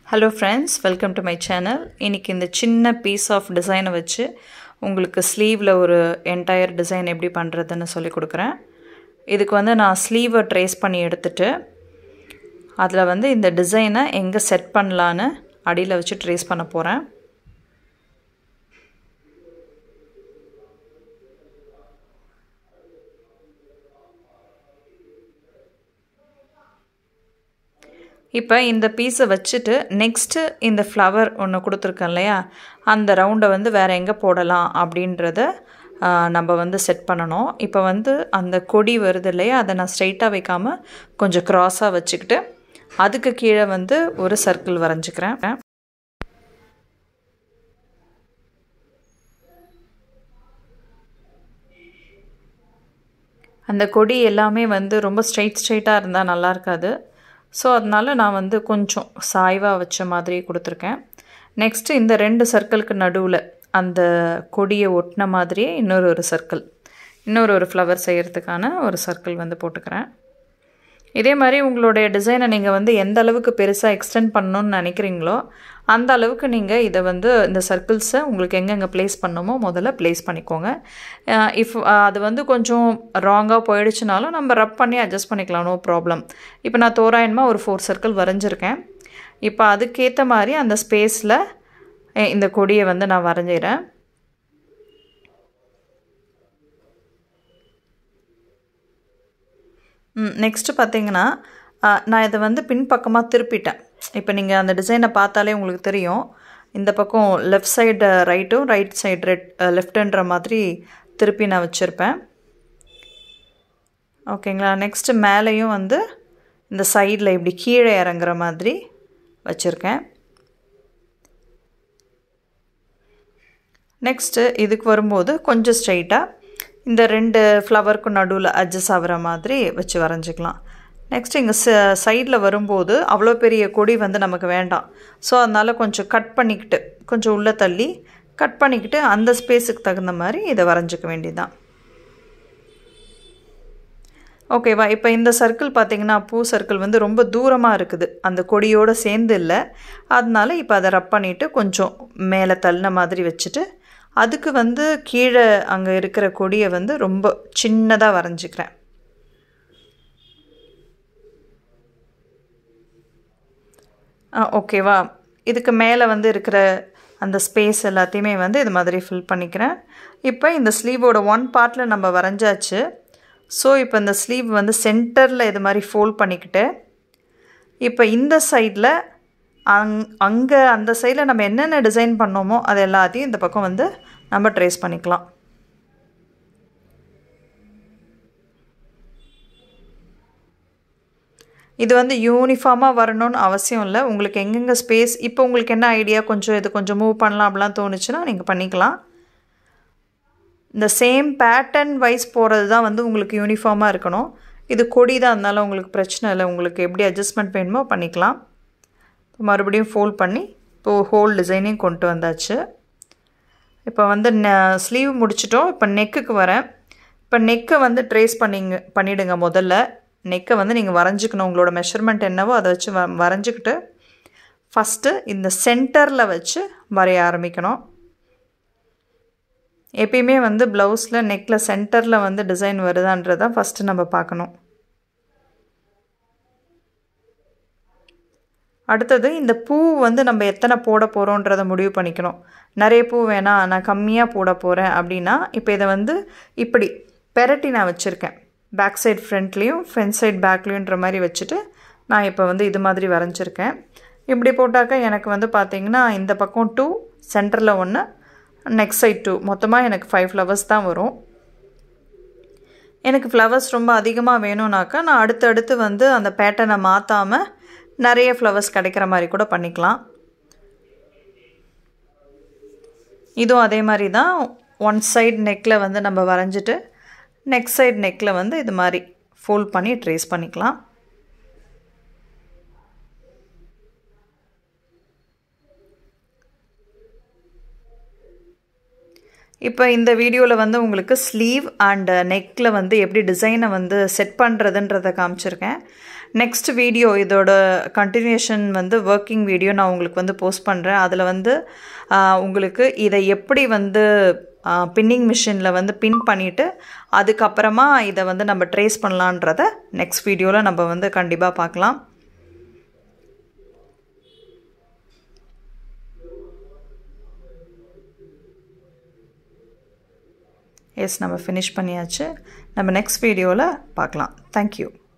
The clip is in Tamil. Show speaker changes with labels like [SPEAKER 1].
[SPEAKER 1] hello friends welcome to my channel இன்றைக்கி இந்த சின்ன பீஸ் ஆஃப் டிசைனை வச்சு உங்களுக்கு ஸ்லீவில் ஒரு என்டையர் டிசைன் எப்படி பண்ணுறதுன்னு சொல்லி கொடுக்குறேன் இதுக்கு வந்து நான் ஸ்லீவை ட்ரேஸ் பண்ணி எடுத்துட்டு அதில் வந்து இந்த டிசைனை எங்கே செட் பண்ணலான்னு அடியில் வச்சு ட்ரேஸ் பண்ண போகிறேன் இப்போ இந்த பீஸை வச்சுட்டு நெக்ஸ்ட்டு இந்த ஃப்ளவர் ஒன்று கொடுத்துருக்கேன் இல்லையா அந்த ரவுண்டை வந்து வேறு எங்கே போடலாம் அப்படின்றத நம்ம வந்து செட் பண்ணணும் இப்போ வந்து அந்த கொடி வருது இல்லையா அதை நான் ஸ்ட்ரைட்டாக வைக்காமல் கொஞ்சம் க்ராஸாக வச்சுக்கிட்டு அதுக்கு கீழே வந்து ஒரு சர்க்கிள் வரைஞ்சிக்கிறேன் அந்த கொடி எல்லாமே வந்து ரொம்ப ஸ்ட்ரைட் ஸ்ட்ரைட்டாக இருந்தால் நல்லா இருக்காது ஸோ அதனால் நான் வந்து கொஞ்சம் சாய்வாக வச்ச மாதிரி கொடுத்துருக்கேன் நெக்ஸ்ட்டு இந்த ரெண்டு சர்க்கிளுக்கு நடுவில் அந்த கொடியை ஒட்டின மாதிரியே இன்னொரு ஒரு சர்க்கிள் இன்னொரு ஒரு ஃப்ளவர் செய்கிறதுக்கான ஒரு சர்க்கிள் வந்து போட்டுக்கிறேன் இதே மாதிரி உங்களுடைய டிசைனை நீங்கள் வந்து எந்த அளவுக்கு பெருசாக எக்ஸ்டெண்ட் பண்ணணும்னு நினைக்கிறீங்களோ அந்த அளவுக்கு நீங்கள் இதை வந்து இந்த சர்க்கிள்ஸை உங்களுக்கு எங்கெங்கே ப்ளேஸ் பண்ணணுமோ முதல்ல ப்ளேஸ் பண்ணிக்கோங்க இஃப் அது வந்து கொஞ்சம் ராங்காக போயிடுச்சுனாலும் நம்ம ரப் பண்ணி அட்ஜஸ்ட் பண்ணிக்கலாம் நோ ப்ராப்ளம் இப்போ நான் தோராயமாக ஒரு ஃபோர் சர்க்கிள் வரைஞ்சிருக்கேன் இப்போ அதுக்கேற்ற மாதிரி அந்த ஸ்பேஸில் இந்த கொடியை வந்து நான் வரைஞ்சிக்கிறேன் நெக்ஸ்ட்டு பார்த்தீங்கன்னா நான் இதை வந்து பின்பக்கமாக திருப்பிட்டேன் இப்போ நீங்கள் அந்த டிசைனை பார்த்தாலே உங்களுக்கு தெரியும் இந்த பக்கம் லெஃப்ட் சைடு ரைட்டும் ரைட் சைடு ரெட் லெஃப்ட்டுன்ற மாதிரி திருப்பி நான் வச்சுருப்பேன் ஓகேங்களா நெக்ஸ்ட்டு மேலேயும் வந்து இந்த சைடில் இப்படி கீழே இறங்குற மாதிரி வச்சுருக்கேன் நெக்ஸ்ட்டு இதுக்கு வரும்போது கொஞ்சம் ஸ்ட்ரைட்டாக இந்த ரெண்டு ஃப்ளவருக்கும் நடுவில் அட்ஜஸ்ட் ஆகிற மாதிரி வச்சு வரைஞ்சிக்கலாம் நெக்ஸ்ட் இங்கே ச சைடில் வரும்போது அவ்வளோ பெரிய கொடி வந்து நமக்கு வேண்டாம் ஸோ அதனால் கொஞ்சம் கட் பண்ணிக்கிட்டு கொஞ்சம் உள்ளே தள்ளி கட் பண்ணிக்கிட்டு அந்த ஸ்பேஸுக்கு தகுந்த மாதிரி இதை வரைஞ்சிக்க வேண்டியதுதான் ஓகேவா இப்போ இந்த சர்க்கிள் பார்த்திங்கன்னா பூ சர்க்கிள் வந்து ரொம்ப தூரமாக இருக்குது அந்த கொடியோடு சேர்ந்து இல்லை அதனால இப்போ அதை ரப் பண்ணிவிட்டு கொஞ்சம் மேலே தள்ளின மாதிரி வச்சுட்டு அதுக்கு வந்து கீழே அங்கே இருக்கிற கொடியை வந்து ரொம்ப சின்னதாக வரைஞ்சிக்கிறேன் ஓகேவா இதுக்கு மேலே வந்து இருக்கிற அந்த ஸ்பேஸ் எல்லாத்தையுமே வந்து இது மாதிரி ஃபில் பண்ணிக்கிறேன் இப்போ இந்த ஸ்லீவோட ஒன் பார்ட்டில் நம்ம வரைஞ்சாச்சு ஸோ இப்போ இந்த ஸ்லீவ் வந்து சென்டரில் இது மாதிரி ஃபோல்ட் பண்ணிக்கிட்டு இப்போ இந்த சைடில் அங் அங்கே அந்த சைடில் நம்ம என்னென்ன டிசைன் பண்ணோமோ அது எல்லாத்தையும் இந்த பக்கம் வந்து நம்ம ட்ரேஸ் பண்ணிக்கலாம் இது வந்து யூனிஃபார்மாக வரணும்னு அவசியம் இல்லை உங்களுக்கு எங்கெங்கே ஸ்பேஸ் இப்போ உங்களுக்கு என்ன ஐடியா கொஞ்சம் இது கொஞ்சம் மூவ் பண்ணலாம் அப்படிலாம் தோணுச்சுன்னா நீங்கள் பண்ணிக்கலாம் இந்த சேம் பேட்டர்ன் வைஸ் போகிறது தான் வந்து உங்களுக்கு யூனிஃபார்மாக இருக்கணும் இது கொடி தான் இருந்தாலும் உங்களுக்கு பிரச்சனை இல்லை உங்களுக்கு எப்படி அட்ஜஸ்ட்மெண்ட் வேணுமோ பண்ணிக்கலாம் மறுபடியும் ஃபோல்ட் பண்ணி இப்போது ஹோல் டிசைனையும் கொண்டு வந்தாச்சு இப்போ வந்து ஸ்லீவ் முடிச்சிட்டோம் இப்போ நெக்குக்கு வரேன் இப்போ நெக்கை வந்து ட்ரேஸ் பண்ணிங்க பண்ணிவிடுங்க முதல்ல நெக்கை வந்து நீங்கள் வரைஞ்சிக்கணும் உங்களோட மெஷர்மெண்ட் என்னவோ அதை வச்சு வ வரைஞ்சிக்கிட்டு ஃபஸ்ட்டு இந்த சென்டரில் வச்சு வரைய ஆரம்பிக்கணும் எப்பயுமே வந்து ப்ளவுஸில் நெக்கில் சென்டரில் வந்து டிசைன் வருதான்றதான் ஃபஸ்ட்டு நம்ம பார்க்கணும் அடுத்தது இந்த பூ வந்து நம்ம எத்தனை போட போகிறோன்றதை முடிவு பண்ணிக்கணும் நிறைய பூ வேணாம் நான் கம்மியாக போட போகிறேன் அப்படின்னா இப்போ இதை வந்து இப்படி பெரட்டி நான் வச்சுருக்கேன் பேக் சைட் ஃப்ரண்ட்லேயும் ஃப்ரண்ட் சைட் பேக்லேயுன்ற மாதிரி வச்சுட்டு நான் இப்போ வந்து இது மாதிரி வரைஞ்சிருக்கேன் இப்படி போட்டாக்கா எனக்கு வந்து பார்த்திங்கன்னா இந்த பக்கம் டூ சென்டரில் ஒன்று நெக்ஸ்ட் சைட் டூ மொத்தமாக எனக்கு ஃபைவ் ஃப்ளவர்ஸ் தான் வரும் எனக்கு ஃப்ளவர்ஸ் ரொம்ப அதிகமாக வேணும்னாக்கா நான் அடுத்தடுத்து வந்து அந்த பேட்டர்னை மாற்றாமல் நிறைய ஃப்ளவர்ஸ் கிடைக்கிற மாதிரி கூட பண்ணிக்கலாம் இதுவும் அதே மாதிரி தான் ஒன் சைட் நெக்கில் வந்து நம்ம வரைஞ்சிட்டு நெக்ஸ்ட் சைட் நெக்கில் வந்து இது மாதிரி ஃபோல்ட் பண்ணி ட்ரேஸ் பண்ணிக்கலாம் இப்போ இந்த வீடியோவில் வந்து உங்களுக்கு ஸ்லீவ் அண்ட் நெக்கில் வந்து எப்படி டிசைனை வந்து செட் பண்ணுறதுன்றதை காமிச்சிருக்கேன் நெக்ஸ்ட் வீடியோ இதோட கண்டினியூஷன் வந்து ஒர்க்கிங் வீடியோ நான் உங்களுக்கு வந்து போஸ்ட் பண்ணுறேன் அதில் வந்து உங்களுக்கு இதை எப்படி வந்து பின்னிங் மிஷினில் வந்து பின் பண்ணிவிட்டு அதுக்கப்புறமா இதை வந்து நம்ம ட்ரேஸ் பண்ணலான்றத நெக்ஸ்ட் வீடியோவில் நம்ம வந்து கண்டிப்பாக பார்க்கலாம் எஸ் நம்ம ஃபினிஷ் பண்ணியாச்சு நம்ம நெக்ஸ்ட் வீடியோவில் பார்க்கலாம் தேங்க்யூ